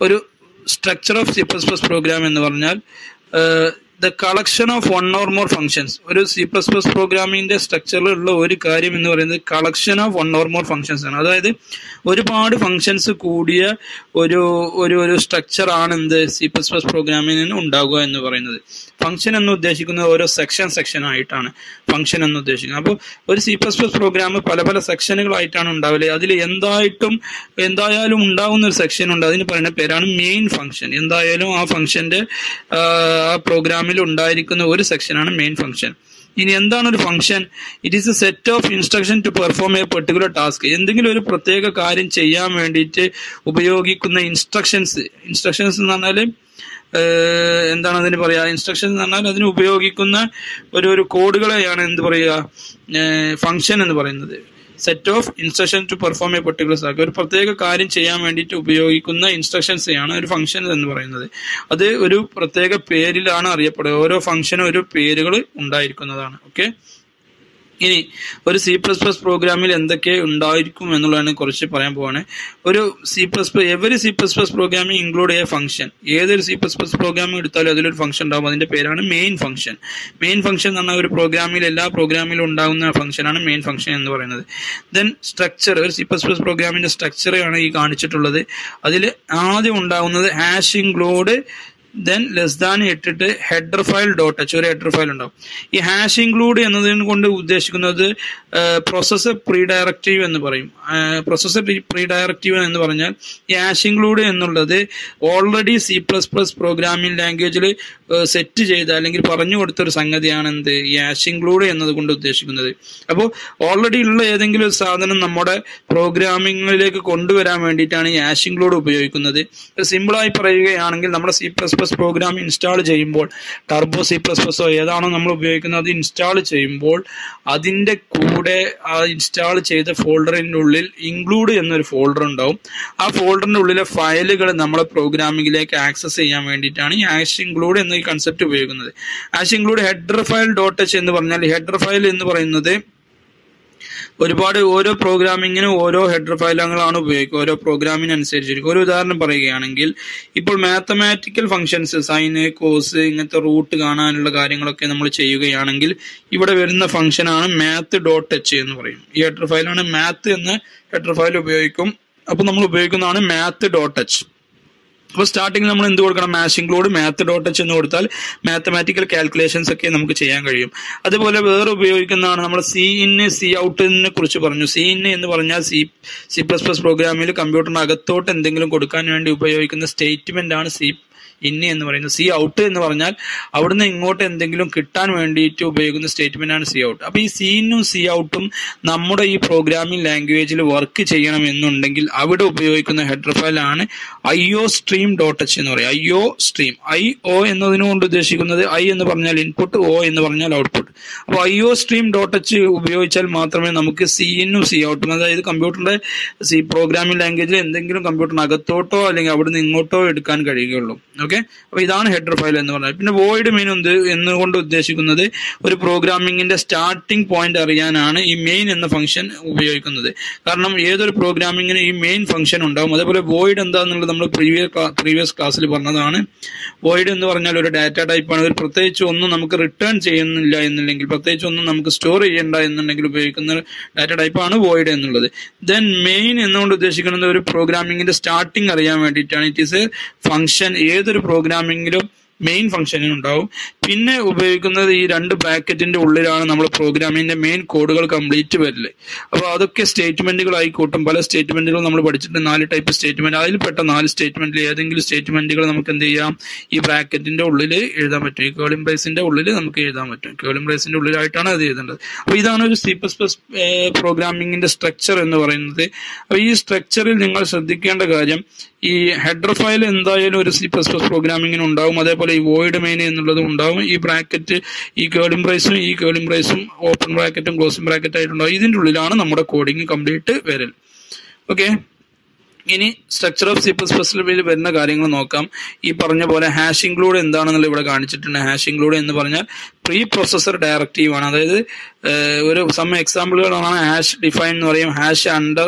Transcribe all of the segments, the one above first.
ഒരു structure of C plus plus program എന്ന് പറഞ്ഞാൽ the collection of one or more functions ഒരു C plus plus പ്രോഗ്രാമിന്റെ സ്ട്രക്ചറിലുള്ള ഒരു കാര്യം എന്ന് പറയുന്നത് collection of one or more functions ആണ് അതായത് ഒരുപാട് ഫംഗ്ഷൻസ് കൂടിയ ഒരു ഒരു ഒരു സ്ട്രക്ചർ ആണ് എന്ത് സി പ്ലസ് പ്ലസ് പ്രോഗ്രാമിന് ഉണ്ടാകുക എന്ന് പറയുന്നത് ഫംഗ്ഷൻ എന്ന് ഉദ്ദേശിക്കുന്നത് ഓരോ സെക്ഷൻ സെക്ഷൻ ആയിട്ടാണ് ഫംഗ്ഷൻ എന്ന് ഉദ്ദേശിക്കുന്നത് അപ്പോൾ ഒരു സി പ്ലസ് പ്ലസ് പ്രോഗ്രാം പല പല സെക്ഷനുകളായിട്ടാണ് ഉണ്ടാവില്ലേ അതിൽ എന്തായിട്ടും എന്തായാലും ഉണ്ടാവുന്ന ഒരു സെക്ഷൻ ഉണ്ട് അതിന് പറയുന്ന പേരാണ് മെയിൻ ഫംഗ്ഷൻ എന്തായാലും ആ ഫംഗ്ഷന്റെ ആ പ്രോഗ്രാമിൽ ഉണ്ടായിരിക്കുന്ന ഒരു സെക്ഷനാണ് മെയിൻ ഫംഗ്ഷൻ ഇനി എന്താണ് ഒരു function it is a set of instruction to perform a particular task എന്തെങ്കിലും ഒരു പ്രത്യേക കാര്യം ചെയ്യാൻ വേണ്ടിയിട്ട് ഉപയോഗിക്കുന്ന ഇൻസ്ട്രക്ഷൻസ് ഇൻസ്ട്രക്ഷൻസ് എന്ന് പറഞ്ഞാൽ എന്താണ് അതിന് പറയാ ഇൻസ്ട്രക്ഷൻ എന്ന് പറഞ്ഞാൽ അതിന് ഉപയോഗിക്കുന്ന ഒരു ഒരു കോഡുകളെയാണ് എന്ത് പറയുക ഫംഗ്ഷൻ എന്ന് പറയുന്നത് set of instruction to perform a particular task ഒരു പ്രത്യേക കാര്യം ചെയ്യാൻ വേണ്ടിയിട്ട് ഉപയോഗിക്കുന്ന ഇൻസ്ട്രക്ഷൻസ് ആണ് ഒരു ഫംഗ്ഷൻ എന്ന് പറയുന്നത് അത് ഒരു പ്രത്യേക പേരിലാണ് അറിയപ്പെടുക ഓരോ ഫംഗ്ഷനും ഒരു പേരുകൾ ഉണ്ടായിരിക്കുന്നതാണ് ഓക്കെ ഇനി ഒരു സി പ്ലസ് പ്ലസ് പ്രോഗ്രാമിൽ എന്തൊക്കെ ഉണ്ടായിരിക്കും എന്നുള്ളതാണ് കുറച്ച് പറയാൻ പോവാണ് ഒരു C plus plus every C plus plus programming include a function ഏതൊരു സി പ്ലസ് പ്ലസ് പ്രോഗ്രാമിംഗ് എടുത്താലും അതിലൊരു ഫംഗ്ഷൻ ഉണ്ടാവും അതിന്റെ പേരാണ് മെയിൻ ഫംഗ്ഷൻ മെയിൻ ഫംഗ്ഷൻ എന്ന് പറഞ്ഞാൽ ഒരു പ്രോഗ്രാമിൽ എല്ലാ പ്രോഗ്രാമിലും ഉണ്ടാകുന്ന ഫംഗ്ഷനാണ് മെയിൻ ഫംഗ്ഷൻ എന്ന് പറയുന്നത് ദെൻ സ്ട്രക്ചർ ഒരു സി പ്ലസ് പ്ലസ് പ്രോഗ്രാമിന്റെ സ്ട്രക്ചറാണ് ഈ കാണിച്ചിട്ടുള്ളത് അതിൽ ആദ്യം ഉണ്ടാകുന്നത് hash include then less than ഇട്ടിട്ട് ഹെഡർ ഫയൽ ഡോട്ട് എച്ച് ഒരു ഹെഡർ ഫയൽ ഉണ്ടാവും ഈ ഹാഷ് ഇൻക്ലൂഡ് എന്നതിന് കൊണ്ട് ഉദ്ദേശിക്കുന്നത് പ്രോസസ്സർ പ്രീ ഡയറക്റ്റീവ് എന്ന് പറയും പ്രോസസ്സർ പ്രീ ഡയറക്റ്റീവ് എന്ന് പറഞ്ഞാൽ ഈ ഹാഷ് ഇൻക്ലൂഡ് എന്നുള്ളത് already C plus plus programming ലാംഗ്വേജിൽ സെറ്റ് ചെയ്ത അല്ലെങ്കിൽ പറഞ്ഞു കൊടുത്ത ഒരു സംഗതിയാണ് എന്ത് ഈ ഹാഷ് ഇൻക്ലൂഡ് എന്നത് കൊണ്ട് ഉദ്ദേശിക്കുന്നത് അപ്പോൾ ഓൾറെഡി ഉള്ള ഏതെങ്കിലും ഒരു സാധനം നമ്മുടെ പ്രോഗ്രാമിങ്ങിലേക്ക് കൊണ്ടുവരാൻ വേണ്ടിയിട്ടാണ് ഈ ഹാഷ് ഇൻക്ലൂഡ് ഉപയോഗിക്കുന്നത് സിമ്പിളായി പറയുകയാണെങ്കിൽ നമ്മുടെ C plus plus program install ചെയ്യുമ്പോൾ ടർബോ സി പ്ലസ് പ്ലസോ ഏതാണോ നമ്മൾ ഉപയോഗിക്കുന്നത് അത് ഇൻസ്റ്റാൾ ചെയ്യുമ്പോൾ അതിൻ്റെ കൂടെ ആ ഇൻസ്റ്റാൾ ചെയ്ത ഫോൾഡറിൻ്റെ ഉള്ളിൽ ഇൻക്ലൂഡ് എന്നൊരു ഫോൾഡർ ഉണ്ടാവും ആ ഫോൾഡറിൻ്റെ ഉള്ളിലെ ഫയലുകൾ നമ്മളെ പ്രോഗ്രാമിങ്ങിലേക്ക് ആക്സസ് ചെയ്യാൻ വേണ്ടിയിട്ടാണ് ഈ ആഷ് ഇൻക്ലൂഡ് എന്ന ഈ കൺസെപ്റ്റ് ഉപയോഗിക്കുന്നത് hash include header file dot H എന്ന് പറഞ്ഞാൽ ഹെഡർ ഫയൽ എന്ന് പറയുന്നത് ഒരുപാട് ഓരോ പ്രോഗ്രാമിങ്ങിനും ഓരോ ഹെഡർ ഫയലുകളാണ് ഉപയോഗിക്കുക ഓരോ പ്രോഗ്രാമിന് അനുസരിച്ചിരിക്കും ഒരു ഉദാഹരണം പറയുകയാണെങ്കിൽ ഇപ്പോൾ മാത്തമാറ്റിക്കൽ ഫംഗ്ഷൻസ് സൈന് കോസ് ഇങ്ങനത്തെ റൂട്ട് കാണാനുള്ള കാര്യങ്ങളൊക്കെ നമ്മൾ ചെയ്യുകയാണെങ്കിൽ ഇവിടെ വരുന്ന ഫംഗ്ഷനാണ് മാത്ത് ഡോട്ട് എച്ച് എന്ന് പറയും ഈ ഹെഡർ ഫയലാണ് മാത്ത് എന്ന ഹെഡർ ഫയൽ ഉപയോഗിക്കും അപ്പോൾ നമ്മൾ ഉപയോഗിക്കുന്നതാണ് മാത്ത് ഡോട്ട് എച്ച് അപ്പോൾ സ്റ്റാർട്ടിങ് നമ്മൾ എന്ത് കൊടുക്കണം മാച്ച് ഇൻക്ലൂഡ് മാത്ത് ഡോട്ട് എച്ച് എന്ന് കൊടുത്താൽ മാത്തമാറ്റിക്കൽ കാൽക്കുലേഷൻസ് ഒക്കെ നമുക്ക് ചെയ്യാൻ കഴിയും അതുപോലെ വേറെ ഉപയോഗിക്കുന്നതാണ് നമ്മൾ സി ഇന്ന് സി ഔട്ടിനെ കുറിച്ച് പറഞ്ഞു സി ഇന്ന് എന്ന് പറഞ്ഞാൽ സി സി പ്ലസ് പ്ലസ് പ്രോഗ്രാമിൽ കമ്പ്യൂട്ടറിന് അകത്തോട്ട് എന്തെങ്കിലും കൊടുക്കാൻ വേണ്ടി ഉപയോഗിക്കുന്ന സ്റ്റേറ്റ്മെന്റ് ആണ് സി ഇന്ന് എന്ന് പറയുന്നത് സി ഔട്ട് എന്ന് പറഞ്ഞാൽ അവിടുന്ന് ഇങ്ങോട്ട് എന്തെങ്കിലും കിട്ടാൻ വേണ്ടിയിട്ട് ഉപയോഗിക്കുന്ന സ്റ്റേറ്റ്മെന്റ് ആണ് സി ഔട്ട് അപ്പൊ ഈ സി ഇന്നും സി ഔട്ടും നമ്മുടെ ഈ പ്രോഗ്രാമിംഗ് ലാംഗ്വേജിൽ വർക്ക് ചെയ്യണം എന്നുണ്ടെങ്കിൽ അവിടെ ഉപയോഗിക്കുന്ന ഹെഡർ ഫയൽ ആണ് I O stream dot H എന്ന് പറയും I O stream I O എന്നതിനുകൊണ്ട് ഉദ്ദേശിക്കുന്നത് ഐ എന്ന് പറഞ്ഞാൽ ഇൻപുട്ട് ഒ എന്ന് പറഞ്ഞാൽ ഔട്ട്പുട്ട് അപ്പോൾ I O stream dot H ഉപയോഗിച്ചാൽ മാത്രമേ നമുക്ക് സി ഇന്നും സി ഔട്ടും അതായത് കമ്പ്യൂട്ടറിന്റെ സി പ്രോഗ്രാമിംഗ് ലാംഗ്വേജിൽ എന്തെങ്കിലും കമ്പ്യൂട്ടറിന് അകത്തോട്ടോ അല്ലെങ്കിൽ അവിടുന്ന് ഇങ്ങോട്ടോ എടുക്കാൻ കഴിയുകയുള്ളൂ ഓക്കെ അപ്പൊ ഇതാണ് ഹെഡർ ഫയൽ എന്ന് പറഞ്ഞാൽ പിന്നെ വോയിഡ് മെയിൻ എന്ത് എന്നുകൊണ്ട് ഉദ്ദേശിക്കുന്നത് ഒരു പ്രോഗ്രാമിംഗിന്റെ സ്റ്റാർട്ടിംഗ് പോയിന്റ് അറിയാനാണ് ഈ മെയിൻ എന്ന ഫംഗ്ഷൻ ഉപയോഗിക്കുന്നത് കാരണം ഏതൊരു പ്രോഗ്രാമിങ്ങിന് ഈ മെയിൻ ഫംഗ്ഷൻ ഉണ്ടാവും അതേപോലെ വോയിഡ് എന്താണെന്നുള്ളത് നമ്മൾ പ്രീവിയസ് പ്രീവിയസ് ക്ലാസ്സിൽ പറഞ്ഞതാണ് വോയിഡ് എന്ന് പറഞ്ഞാൽ ഒരു ഡാറ്റ ടൈപ്പാണ് ഒരു പ്രത്യേകിച്ച് ഒന്നും നമുക്ക് റിട്ടേൺ ചെയ്യുന്നില്ല എന്നുണ്ടെങ്കിൽ പ്രത്യേകിച്ച് ഒന്നും നമുക്ക് സ്റ്റോർ ചെയ്യേണ്ട എന്നുണ്ടെങ്കിൽ ഉപയോഗിക്കുന്ന ഡാറ്റ ടൈപ്പാണ് വോയിഡ് എന്നുള്ളത് ദെൻ മെയിൻ എന്നുകൊണ്ട് ഉദ്ദേശിക്കുന്നത് ഒരു പ്രോഗ്രാമിംഗിന്റെ സ്റ്റാർട്ടിംഗ് അറിയാൻ വേണ്ടിയിട്ടാണ് ഇറ്റ് ഈസ് എ ഫംഗ്ഷൻ ഏതൊരു പ്രോഗ്രാമിംഗിലും മെയിൻ ഫംഗ്ഷനും ഉണ്ടാവും പിന്നെ ഉപയോഗിക്കുന്നത് ഈ രണ്ട് ബ്രാക്കറ്റിന്റെ ഉള്ളിലാണ് നമ്മൾ പ്രോഗ്രാമിന്റെ മെയിൻ കോഡുകൾ കംപ്ലീറ്റ് വരല് അപ്പോൾ അതൊക്കെ സ്റ്റേറ്റ്മെന്റുകളായി കൂട്ടും പല സ്റ്റേറ്റ്മെന്റുകൾ നമ്മൾ പഠിച്ചിട്ട് നാല് ടൈപ്പ് സ്റ്റേറ്റ്മെന്റ് അതിൽപ്പെട്ട നാല് സ്റ്റേറ്റ്മെന്റിൽ ഏതെങ്കിലും സ്റ്റേറ്റ്മെന്റുകൾ നമുക്ക് എന്ത് ചെയ്യാം ഈ ബ്രാക്കറ്റിന്റെ ഉള്ളിൽ എഴുതാൻ പറ്റും ഈ കേളിം ബ്രേസിന്റെ ഉള്ളിൽ നമുക്ക് എഴുതാൻ പറ്റും കേളിം ബ്രേസിന്റെ ഉള്ളിലായിട്ടാണ് അത് എഴുതേണ്ടത് അപ്പോൾ ഇതാണ് ഒരു സി പ്ലസ് പ്ലസ് പ്രോഗ്രാമിംഗിന്റെ സ്ട്രക്ചർ എന്ന് പറയുന്നത് അപ്പോൾ ഈ സ്ട്രക്ചറിൽ നിങ്ങൾ ശ്രദ്ധിക്കേണ്ട കാര്യം ഈ ഹെഡർ ഫയൽ എന്തായാലും ഒരു സി പ്ലസ് പ്ലസ് പ്രോഗ്രാമിങ്ങിന് ഉണ്ടാവും അതേപോലെ ഈ വോയിഡ് മെയിൻ എന്നുള്ളതും ഉണ്ടാവും ഈ ബ്രാക്കറ്റ് ഈ കേളിം ബ്രേസും ഈ കേളിം ബ്രേസും ഓപ്പൺ ബ്രാക്കറ്റും ക്ലോസിംഗ് ബ്രാക്കറ്റ് ആയിട്ടുണ്ടാവും ഇതിൻ്റെ ഉള്ളിലാണ് നമ്മുടെ കോഡിങ് കംപ്ലീറ്റ് വരൽ ഓക്കെ ഇനി സ്ട്രക്ചർ ഓഫ് സി പ്ലസ് പ്ലസിൽ വരുന്ന കാര്യങ്ങൾ നോക്കാം ഈ പറഞ്ഞ പോലെ ഹാഷ് ഇൻക്ലൂഡ് എന്താണെന്നുള്ള ഇവിടെ കാണിച്ചിട്ടുണ്ട് ഹാഷ് ഇൻക്ലൂഡ് എന്ന് പറഞ്ഞാൽ പ്രീ പ്രൊസസർ ഡയറക്റ്റീവ് ആണ് അതായത് ഒരു സം എക്സാമ്പിളുകളാണ് ഹാഷ് ഡിഫൈൻ എന്ന് പറയും ഹാഷ് അണ്ടർ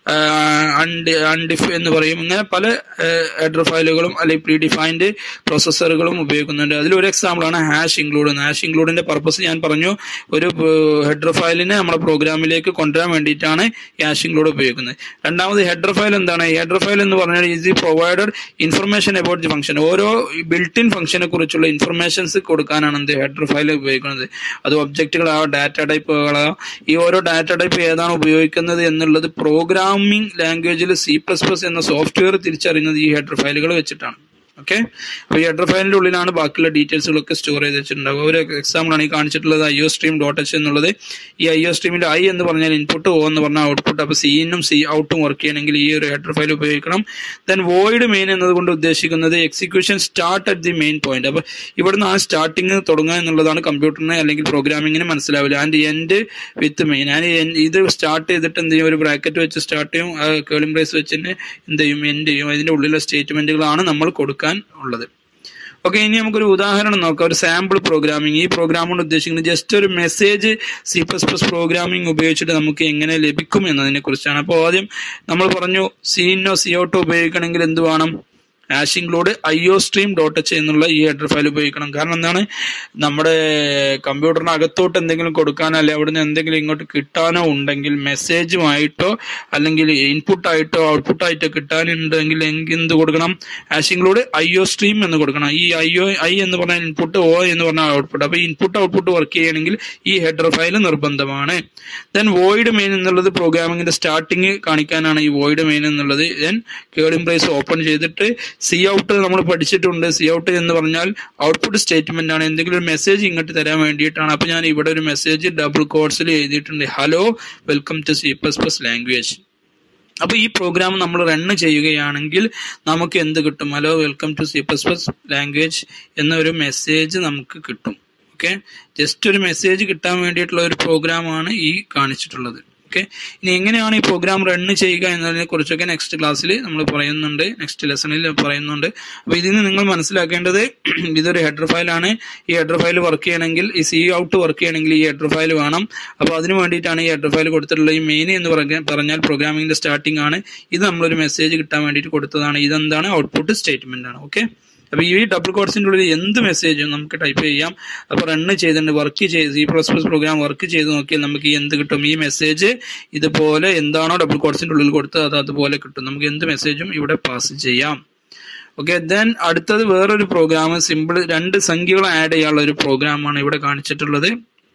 അൺഡി അൺഡിഫ് എന്ന് പറയും ഇങ്ങനെ പല ഹെഡർ ഫയലുകളും അല്ലെങ്കിൽ പ്രീ ഡിഫൈൻഡ് പ്രോസസ്സറുകളും ഉപയോഗിക്കുന്നുണ്ട് അതിലൊരു എക്സാമ്പിളാണ് ഹാഷ് ഇൻക്ലൂഡ് ഹാഷ് ഇൻക്ലൂഡിന്റെ പർപ്പസ് ഞാൻ പറഞ്ഞു ഒരു ഹെഡർ ഫയലിനെ നമ്മുടെ പ്രോഗ്രാമിലേക്ക് കൊണ്ടുവരാൻ വേണ്ടിയിട്ടാണ് ഹാഷ് ഇൻക്ലൂഡ് ഉപയോഗിക്കുന്നത് രണ്ടാമത് ഹെഡർ ഫയൽ എന്താണ് ഹെഡർ ഫയൽ എന്ന് പറഞ്ഞാൽ is provided information about the function ഓരോ ബിൽറ്റ് ഇൻ ഫംഗ്ഷനെ കുറിച്ചുള്ള ഇൻഫർമേഷൻസ് കൊടുക്കാനാണ് എന്ത് ഹെഡർ ഫയൽ ഉപയോഗിക്കുന്നത് അത് ഒബ്ജക്റ്റുകളാവാം ഡാറ്റ ടൈപ്പുകളാവാം ഈ ഓരോ ഡാറ്റ ടൈപ്പ് ഏതാണ് ഉപയോഗിക്കുന്നത് എന്നുള്ളത് പ്രോഗ്രാമിംഗ് ലാംഗ്വേജിൽ സി പ്ലസ് പ്ലസ് എന്ന സോഫ്റ്റ്വെയർ തിരിച്ചറിയുന്നത് ഈ ഹെഡർ ഫയലുകൾ വെച്ചിട്ടാണ് ഓക്കെ അപ്പോൾ ഈ ഹെഡർ ഫയലിന്റെ ഉള്ളിലാണ് ബാക്കിയുള്ള ഡീറ്റെയിൽസുകളൊക്കെ സ്റ്റോർ ചെയ്ത് വെച്ചിട്ടുണ്ടാവുക ഒരു എക്സാമ്പിൾ ആണ് ഈ കാണിച്ചിട്ടുള്ളത് I O stream dot H എന്നുള്ളത് ഈ ഐ ഒ സ്ട്രീമിന്റെ ഐ എന്ന് പറഞ്ഞാൽ ഇൻപുട്ട് ഓ എന്ന് പറഞ്ഞാൽ ഔട്ട്പുട്ട് അപ്പോൾ സി ഇന്നും സി ഔട്ടും വർക്ക് ചെയ്യണമെങ്കിൽ ഈ ഒരു ഹെഡർ ഫയൽ ഉപയോഗിക്കണം ദെൻ വോയിഡ് മെയിൻ എന്നതുകൊണ്ട് ഉദ്ദേശിക്കുന്നത് execution start at the main point അപ്പോൾ ഇവിടുന്ന് ആ സ്റ്റാർട്ടിങ് തുടങ്ങുക എന്നുള്ളതാണ് കമ്പ്യൂട്ടറിന് അല്ലെങ്കിൽ പ്രോഗ്രാമിങ്ങിന് മനസ്സിലാവില്ല and end with main and ഇത് സ്റ്റാർട്ട് ചെയ്തിട്ട് എന്ത് ചെയ്യും ഒരു ബ്രാക്കറ്റ് വെച്ച് സ്റ്റാർട്ട് ചെയ്യും കേളിംഗ് ബ്രേസ് വെച്ച് തന്നെ എന്ത് ചെയ്യും എൻഡ് ചെയ്യും അതിന്റെ ഉള്ളിലെ സ്റ്റേറ്റ്മെന്റുകളാണ് നമ്മൾ കൊടുക്കാൻ ഉള്ളത് ഓക്കെ ഇനി നമുക്കൊരു ഉദാഹരണം നോക്കാം ഒരു സാമ്പിൾ പ്രോഗ്രാമിംഗ് ഈ പ്രോഗ്രാം കൊണ്ട് ഉദ്ദേശിക്കുന്നത് ജസ്റ്റ് ഒരു message C plus plus programming ഉപയോഗിച്ചിട്ട് നമുക്ക് എങ്ങനെ ലഭിക്കും എന്നതിനെ കുറിച്ചാണ് അപ്പോൾ ആദ്യം നമ്മൾ പറഞ്ഞു സീനോ സി ഔട്ടോ ഉപയോഗിക്കണമെങ്കിൽ എന്ത് വേണം hash include I O stream dot H എന്നുള്ള ഈ ഹെഡർ ഫയൽ ഉപയോഗിക്കണം കാരണം എന്താണ് നമ്മുടെ കമ്പ്യൂട്ടറിന് അകത്തോട്ട് എന്തെങ്കിലും കൊടുക്കാനോ അല്ലെ അവിടുന്ന് എന്തെങ്കിലും ഇങ്ങോട്ട് കിട്ടാനോ ഉണ്ടെങ്കിൽ മെസ്സേജുമായിട്ടോ അല്ലെങ്കിൽ ഇൻപുട്ടായിട്ടോ ഔട്ട്പുട്ടായിട്ടോ കിട്ടാനുണ്ടെങ്കിൽ എന്ത് കൊടുക്കണം hash include I O stream എന്ന് കൊടുക്കണം ഈ ഐ ഒ ഐ എന്ന് പറഞ്ഞാൽ ഇൻപുട്ട് ഒ എന്ന് പറഞ്ഞാൽ ഔട്ട്പുട്ട് അപ്പോൾ ഇൻപുട്ട് ഔട്ട്പുട്ട് വർക്ക് ചെയ്യണമെങ്കിൽ ഈ ഹെഡർ ഫയൽ നിർബന്ധമാണ് ദെൻ വോയിഡ് മെയിൻ എന്നുള്ളത് പ്രോഗ്രാമിങ്ങിന്റെ സ്റ്റാർട്ടിങ് കാണിക്കാനാണ് ഈ വോയിഡ് മെയിൻ എന്നുള്ളത് ദെൻ കേളിംഗ് പ്രൈസ് ഓപ്പൺ ചെയ്തിട്ട് സി ഔട്ട് നമ്മൾ പഠിച്ചിട്ടുണ്ട് സി ഔട്ട് എന്ന് പറഞ്ഞാൽ ഔട്ട്പുട്ട് സ്റ്റേറ്റ്മെന്റ് ആണ് എന്തെങ്കിലും ഒരു മെസ്സേജ് ഇങ്ങോട്ട് തരാൻ വേണ്ടിയിട്ടാണ് അപ്പൊ ഞാൻ ഇവിടെ ഒരു മെസ്സേജ് ഡബിൾ കോഡ്സിൽ എഴുതിയിട്ടുണ്ട് hello welcome to C plus plus language അപ്പൊ ഈ പ്രോഗ്രാം നമ്മൾ റൺ ചെയ്യുകയാണെങ്കിൽ നമുക്ക് എന്ത് കിട്ടും hello welcome to C plus plus language എന്നൊരു മെസ്സേജ് നമുക്ക് കിട്ടും ഓക്കെ ജസ്റ്റ് ഒരു മെസ്സേജ് കിട്ടാൻ വേണ്ടിയിട്ടുള്ള ഒരു പ്രോഗ്രാമാണ് ഈ കാണിച്ചിട്ടുള്ളത് ഓക്കെ ഇനി എങ്ങനെയാണ് ഈ പ്രോഗ്രാം റൺ ചെയ്യുക എന്നതിനെ കുറിച്ചൊക്കെ നെക്സ്റ്റ് ക്ലാസ്സിൽ നമ്മൾ പറയുന്നുണ്ട് നെക്സ്റ്റ് ലെസണിൽ പറയുന്നുണ്ട് അപ്പോൾ ഇതിൽ നിന്ന് നിങ്ങൾ മനസ്സിലാക്കേണ്ടത് ഇതൊരു ഹെഡർ ഫയലാണ് ഈ ഹെഡർ ഫയൽ വർക്ക് ചെയ്യണമെങ്കിൽ ഈ സി ഔട്ട് വർക്ക് ചെയ്യണമെങ്കിൽ ഈ ഹെഡർ ഫയൽ വേണം അപ്പോൾ അതിന് വേണ്ടിയിട്ടാണ് ഈ ഹെഡർ ഫയൽ കൊടുത്തിട്ടുള്ളത് ഈ മെയിൻ എന്ന് പറഞ്ഞ പറഞ്ഞാൽ പ്രോഗ്രാമിംഗിന്റെ സ്റ്റാർട്ടിംഗ് ആണ് ഇത് നമ്മളൊരു മെസ്സേജ് കിട്ടാൻ വേണ്ടിയിട്ട് കൊടുത്തതാണ് ഇതെന്താണ് ഔട്ട്പുട്ട് സ്റ്റേറ്റ്മെന്റ് ആണ് ഓക്കെ അപ്പൊ ഈ ഡബിൾ കോഡ്സിന്റെ ഉള്ളിൽ എന്ത് മെസ്സേജും നമുക്ക് ടൈപ്പ് ചെയ്യാം അപ്പൊ റണ്ണ് ചെയ്തിട്ടുണ്ട് വർക്ക് ചെയ്ത് C plus plus program work ചെയ്ത് നോക്കിയാൽ നമുക്ക് എന്ത് കിട്ടും ഈ മെസ്സേജ് ഇതുപോലെ എന്താണോ ഡബിൾ കോഡ്സിന്റെ ഉള്ളിൽ കൊടുത്തത് അത് അതുപോലെ കിട്ടും നമുക്ക് എന്ത് മെസ്സേജും ഇവിടെ പാസ് ചെയ്യാം ഓക്കെ ദെൻ അടുത്തത് വേറൊരു പ്രോഗ്രാം സിമ്പിൾ രണ്ട് സംഖ്യകൾ ആഡ് ചെയ്യാനുള്ള ഒരു പ്രോഗ്രാമാണ് ഇവിടെ കാണിച്ചിട്ടുള്ളത്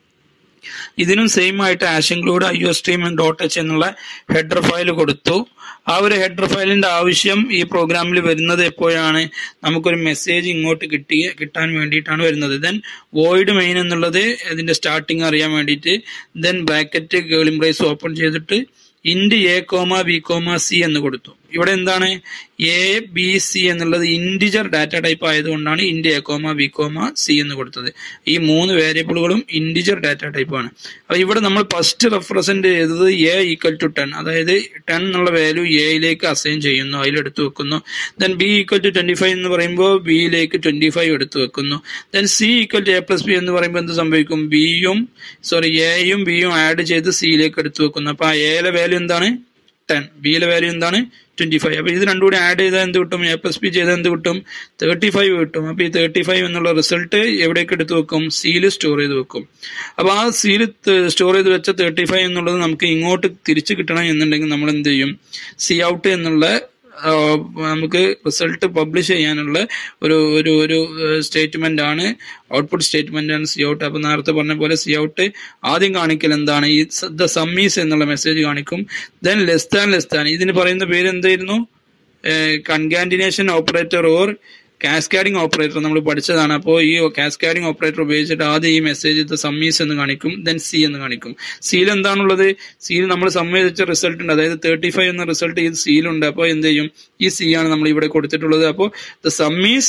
ഇതിനും സെയിം ആയിട്ട് hash include I O stream dot H എന്നുള്ള ഹെഡർ ഫയൽ കൊടുത്തു ആ ഒരു ഹെഡർ ഫയലിന്റെ ആവശ്യം ഈ പ്രോഗ്രാമിൽ വരുന്നത് എപ്പോഴാണ് നമുക്കൊരു മെസ്സേജ് ഇങ്ങോട്ട് കിട്ടി കിട്ടാൻ വേണ്ടിയിട്ടാണ് വരുന്നത് ദെൻ വോയിഡ് മെയിൻ എന്നുള്ളത് ഇതിന്റെ സ്റ്റാർട്ടിങ് അറിയാൻ വേണ്ടിയിട്ട് then bracket curly brace open ചെയ്തിട്ട് int A comma B comma C എന്ന് കൊടുത്തു ഇവിടെ എന്താണ് എ ബി സി എന്നുള്ളത് ഇൻഡിജർ ഡാറ്റ ടൈപ്പ് ആയതുകൊണ്ടാണ് int A comma B comma C എന്ന് കൊടുത്തത് ഈ മൂന്ന് വേരിയബിളുകളും ഇൻഡിജർ ഡാറ്റ ടൈപ്പ് ആണ് അപ്പൊ ഇവിടെ നമ്മൾ ഫസ്റ്റ് റെപ്രസെന്റ് ചെയ്തത് എ ഈക്വൽ ടു ടെൻ അതായത് ടെൻ എന്നുള്ള വാല്യൂ എയിലേക്ക് അസൈൻ ചെയ്യുന്നു അതിലെടുത്ത് വെക്കുന്നു then B equal to twenty five എന്ന് പറയുമ്പോൾ ബിയിലേക്ക് ട്വന്റി ഫൈവ് എടുത്ത് വെക്കുന്നു then C equal to A plus B എന്ന് പറയുമ്പോൾ എന്ത് സംഭവിക്കും ബിയും സോറി എയും ബിയും ആഡ് ചെയ്ത് സിയിലേക്ക് എടുത്ത് വെക്കുന്നു അപ്പൊ ആ എയിലെ വാല്യൂ എന്താണ് ടെൻ ബിയിലെ വാല്യൂ എന്താണ് ട്വന്റി ഫൈവ് അപ്പൊ ഇത് രണ്ടും കൂടി ആഡ് ചെയ്താൽ എന്ത് കിട്ടും എ പ്ലസ് ബി ചെയ്താൽ എന്ത് കിട്ടും തേർട്ടി ഫൈവ് കിട്ടും അപ്പൊ ഈ തേർട്ടി ഫൈവ് എന്നുള്ള റിസൾട്ട് എവിടേക്ക് എടുത്ത് വെക്കും സീല് സ്റ്റോർ ചെയ്ത് വെക്കും അപ്പൊ ആ സീല് സ്റ്റോർ ചെയ്ത് വെച്ച തേർട്ടി ഫൈവ് എന്നുള്ളത് നമുക്ക് ഇങ്ങോട്ട് തിരിച്ചു കിട്ടണം എന്നുണ്ടെങ്കിൽ നമ്മൾ എന്ത് ചെയ്യും സി ഔട്ട് എന്നുള്ള നമുക്ക് റിസൾട്ട് പബ്ലിഷ് ചെയ്യാനുള്ള ഒരു ഒരു ഒരു സ്റ്റേറ്റ്മെന്റ് ആണ് ഔട്ട്പുട്ട് സ്റ്റേറ്റ്മെന്റ് ആണ് സി ഔട്ട് അപ്പൊ നേരത്തെ പറഞ്ഞ പോലെ സി ഔട്ട് ആദ്യം കാണിക്കൽ എന്താണ് ഈ ദ സമ്മീസ് എന്നുള്ള മെസ്സേജ് കാണിക്കും then less than less than ഇതിന് പറയുന്ന പേര് എന്തായിരുന്നു concatenation operator or cascading operator നമ്മൾ പഠിച്ചതാണ് അപ്പോൾ ഈ കാസ്കാഡിംഗ് ഓപ്പറേറ്റർ ഉപയോഗിച്ചിട്ട് ആദ്യം ഈ മെസ്സേജ് സമ്മീസ് എന്ന് കാണിക്കും ദെൻ സി എന്ന് കാണിക്കും സിയിൽ എന്താണുള്ളത് സിയിൽ നമ്മൾ സമ്മതിച്ച റിസൾട്ട് ഉണ്ട് അതായത് തേർട്ടി ഫൈവ് എന്ന റിസൾട്ട് ഈ സിയിലുണ്ട് അപ്പോൾ എന്ത് ചെയ്യും ഈ സി ആണ് നമ്മൾ ഇവിടെ കൊടുത്തിട്ടുള്ളത് അപ്പോൾ ദ സമ്മീസ്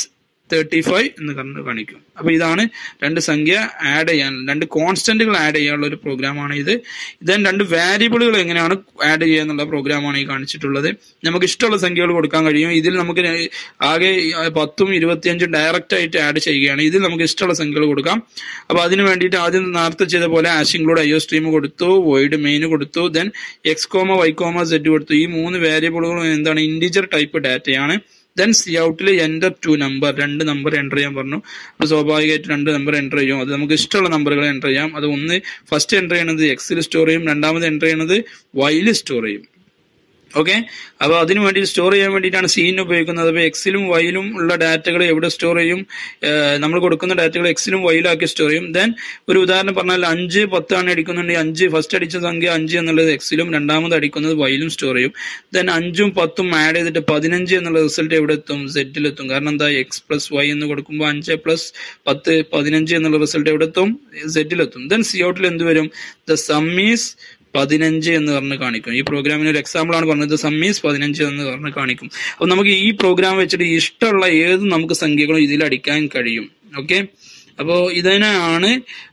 തേർട്ടി ഫൈവ് എന്ന് കണ്ട് കാണിക്കും അപ്പൊ ഇതാണ് രണ്ട് സംഖ്യ ആഡ് ചെയ്യാൻ രണ്ട് കോൺസ്റ്റന്റുകൾ ആഡ് ചെയ്യാനുള്ള ഒരു പ്രോഗ്രാമാണ് ഇത് ദെൻ രണ്ട് വാരിയബിളുകൾ എങ്ങനെയാണ് ആഡ് ചെയ്യുക എന്നുള്ള പ്രോഗ്രാമാണ് ഈ കാണിച്ചിട്ടുള്ളത് നമുക്ക് ഇഷ്ടമുള്ള സംഖ്യകൾ കൊടുക്കാൻ കഴിയും ഇതിൽ നമുക്ക് ആകെ പത്തും ഇരുപത്തിയഞ്ചും ഡയറക്റ്റ് ആയിട്ട് ആഡ് ചെയ്യുകയാണ് ഇതിൽ നമുക്ക് ഇഷ്ടമുള്ള സംഖ്യകൾ കൊടുക്കാം അപ്പൊ അതിന് വേണ്ടിയിട്ട് ആദ്യം നേരത്തെ ചെയ്ത പോലെ ആഷ് ഇൻക്ലൂഡ് അയ്യോ സ്ട്രീം കൊടുത്തു വോയിഡ് മെയിൻ കൊടുത്തു then X comma Y comma Z കൊടുത്തു ഈ മൂന്ന് വേരിയബിളുകളും എന്താണ് ഇൻഡിജർ ടൈപ്പ് ഡാറ്റയാണ് ദെൻ സി ഔട്ടിൽ എൻ്റർ ടു നമ്പർ രണ്ട് നമ്പർ എൻ്റർ ചെയ്യാൻ പറഞ്ഞു അപ്പോൾ സ്വാഭാവികമായിട്ട് രണ്ട് നമ്പർ എൻ്റർ ചെയ്യും അത് നമുക്ക് ഇഷ്ടമുള്ള നമ്പറുകൾ എൻ്റർ ചെയ്യാം അത് ഒന്ന് ഫസ്റ്റ് എൻ്റർ ചെയ്യണത് എക്സിൽ സ്റ്റോർ ചെയ്യും രണ്ടാമത് എൻ്റർ ചെയ്യണത് വൈയിൽ സ്റ്റോർ ചെയ്യും ഓക്കെ അപ്പോൾ അതിന് വേണ്ടി സ്റ്റോർ ചെയ്യാൻ വേണ്ടിയിട്ടാണ് സീൻ ഉപയോഗിക്കുന്നത് അപ്പോൾ എക്സിലും വൈയിലും ഉള്ള ഡാറ്റകൾ എവിടെ സ്റ്റോർ ചെയ്യും നമ്മൾ കൊടുക്കുന്ന ഡാറ്റകൾ എക്സിലും വൈയിലാക്കി സ്റ്റോർ ചെയ്യും ദെൻ ഒരു ഉദാഹരണം പറഞ്ഞാൽ അഞ്ച് പത്താണ് അടിക്കുന്നുണ്ടെങ്കിൽ അഞ്ച് ഫസ്റ്റ് അടിച്ച സംഖ്യ അഞ്ച് എന്നുള്ളത് എക്സിലും രണ്ടാമത് അടിക്കുന്നത് വൈയിലും സ്റ്റോർ ചെയ്യും ദെൻ അഞ്ചും പത്തും ആഡ് ചെയ്തിട്ട് പതിനഞ്ച് എന്നുള്ള റിസൾട്ട് എവിടെ എത്തും സെറ്റിലെത്തും കാരണം എന്താ എക്സ് പ്ലസ് വൈ എന്ന് കൊടുക്കുമ്പോൾ അഞ്ച് പ്ലസ് പത്ത് പതിനഞ്ച് എന്നുള്ള റിസൾട്ട് എവിടെ എത്തും സെറ്റിലെത്തും ദെൻ സി ഔട്ടിൽ എന്ത് വരും ദ സമ്മീസ് പതിനഞ്ച് എന്ന് പറഞ്ഞ് കാണിക്കും ഈ പ്രോഗ്രാമിന് ഒരു എക്സാമ്പിൾ ആണ് പറഞ്ഞത് സമ്മീസ് പതിനഞ്ച് എന്ന് പറഞ്ഞ് കാണിക്കും അപ്പൊ നമുക്ക് ഈ പ്രോഗ്രാം വെച്ചിട്ട് ഇഷ്ടമുള്ള ഏത് നമുക്ക് സംഖ്യകളും ഇതിൽ അടിക്കാൻ കഴിയും ഓക്കെ അപ്പോൾ ഇതിനാണ്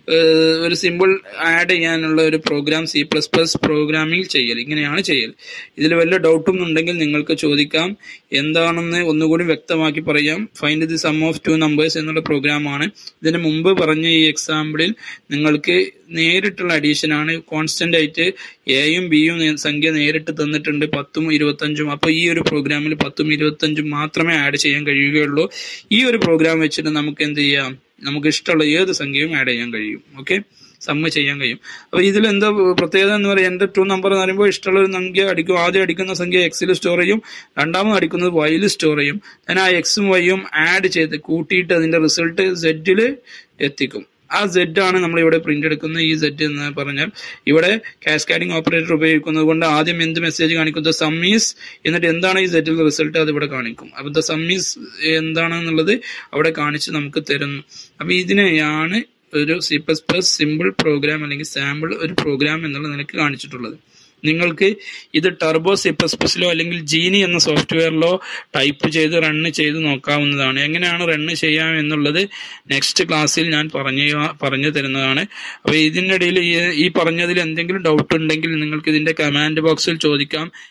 ഒരു സിമ്പിൾ ആഡ് ചെയ്യാനുള്ള ഒരു program C plus plus programming ചെയ്യൽ ഇങ്ങനെയാണ് ചെയ്യൽ ഇതിൽ വല്ല ഡൗട്ടും ഉണ്ടെങ്കിൽ നിങ്ങൾക്ക് ചോദിക്കാം എന്താണെന്ന് ഒന്നുകൂടി വ്യക്തമാക്കി പറയാം find the sum of two numbers എന്നുള്ള പ്രോഗ്രാമാണ് ഇതിന് മുമ്പ് പറഞ്ഞ ഈ എക്സാമ്പിളിൽ നിങ്ങൾക്ക് നേരിട്ടുള്ള അഡീഷൻ ആണ് കോൺസ്റ്റന്റ് ആയിട്ട് എയും ബിയും സംഖ്യ നേരിട്ട് തന്നിട്ടുണ്ട് പത്തും ഇരുപത്തഞ്ചും അപ്പോൾ ഈ ഒരു പ്രോഗ്രാമിൽ പത്തും ഇരുപത്തഞ്ചും മാത്രമേ ആഡ് ചെയ്യാൻ കഴിയുകയുള്ളൂ ഈ ഒരു പ്രോഗ്രാം വെച്ചിട്ട് നമുക്ക് എന്ത് ചെയ്യാം നമുക്ക് ഇഷ്ടമുള്ള ഏത് സംഖ്യയും ആഡ് ചെയ്യാൻ കഴിയും ഓക്കെ സമ്മ ചെയ്യാൻ കഴിയും അപ്പൊ ഇതിൽ എന്താ പ്രത്യേകത എന്ന് പറയുക എന്റെ ടു നമ്പർ എന്ന് പറയുമ്പോൾ ഇഷ്ടമുള്ള ഒരു സംഖ്യ അടിക്കും ആദ്യം അടിക്കുന്ന സംഖ്യ എക്സിൽ സ്റ്റോർ ചെയ്യും രണ്ടാമത് അടിക്കുന്നത് വൈയിൽ സ്റ്റോർ ചെയ്യും ഞാൻ ആ എക്സും വൈയും ആഡ് ചെയ്ത് കൂട്ടിയിട്ട് അതിന്റെ റിസൾട്ട് സെഡിൽ എത്തിക്കും ആ സെഡ് ആണ് നമ്മൾ ഇവിടെ പ്രിന്റ് എടുക്കുന്ന ഈ സെഡ് എന്ന് പറഞ്ഞാൽ ഇവിടെ കാസ്കാഡിംഗ് ഓപ്പറേറ്റർ ഉപയോഗിക്കുന്നത് കൊണ്ട് ആദ്യം എന്ത് മെസ്സേജ് കാണിക്കും ദ സമ്മീസ് എന്നിട്ട് എന്താണ് ഈ സെറ്റിൽ റിസൾട്ട് അത് ഇവിടെ കാണിക്കും അപ്പൊ ദ സമ്മീസ് എന്താണെന്നുള്ളത് അവിടെ കാണിച്ച് നമുക്ക് തരുന്നു അപ്പൊ ഇതിനെയാണ് ഒരു C plus plus simple program അല്ലെങ്കിൽ സാമ്പിൾ ഒരു പ്രോഗ്രാം എന്നുള്ള നിലക്ക് കാണിച്ചിട്ടുള്ളത് നിങ്ങൾക്ക് ഇത് ടർബോ സി പ്ലസ് പ്ലസിലോ അല്ലെങ്കിൽ ജീനി എന്ന സോഫ്റ്റ്വെയറിലോ ടൈപ്പ് ചെയ്ത് റണ്ണ് ചെയ്ത് നോക്കാവുന്നതാണ് എങ്ങനെയാണ് റണ്ണ് ചെയ്യാം എന്നുള്ളത് നെക്സ്റ്റ് ക്ലാസ്സിൽ ഞാൻ പറഞ്ഞു പറഞ്ഞു തരുന്നതാണ് അപ്പോൾ ഇതിനിടയിൽ ഈ പറഞ്ഞതിൽ എന്തെങ്കിലും ഡൗട്ട് ഉണ്ടെങ്കിൽ നിങ്ങൾക്ക് ഇതിന്റെ കമാൻഡ് ബോക്സിൽ ചോദിക്കാം